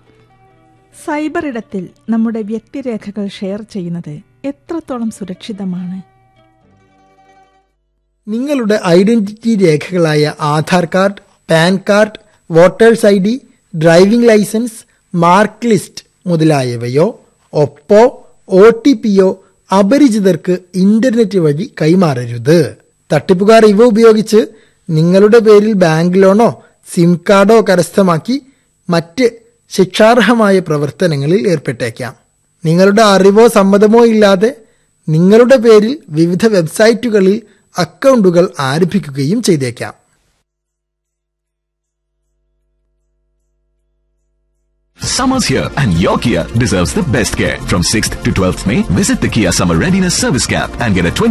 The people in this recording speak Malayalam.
സൈബർ ഇടത്തിൽ നമ്മുടെ വ്യക്തിരേഖകൾ ഷെയർ ചെയ്യുന്നത് എത്രത്തോളം സുരക്ഷിതമാണ് നിങ്ങളുടെ ഐഡന്റിറ്റി രേഖകളായ Aadhaar card PAN card voters I D driving license mark list മുതലായവയോ ഒപ്പോ ഒ ടി പിയോ അപരിചിതർക്ക് ഇന്റർനെറ്റ് വഴി കൈമാറരുത് തട്ടിപ്പുകാർ ഇവ ഉപയോഗിച്ച് നിങ്ങളുടെ പേരിൽ ബാങ്ക് ലോണോ സിം കാർഡോ കരസ്ഥമാക്കി മറ്റ് ശിക്ഷാർഹമായ പ്രവർത്തനങ്ങളിൽ ഏർപ്പെട്ടേക്കാം നിങ്ങളുടെ അറിവോ സമ്മതമോ ഇല്ലാതെ നിങ്ങളുടെ പേരിൽ വിവിധ വെബ്സൈറ്റുകളിൽ അക്കൗണ്ടുകൾ ആരംഭിക്കുകയും ചെയ്തേക്കാം Summer's here and your Kia deserves the best care. From 6th to 12th May, visit the Kia Summer Readiness Service Camp and get a 20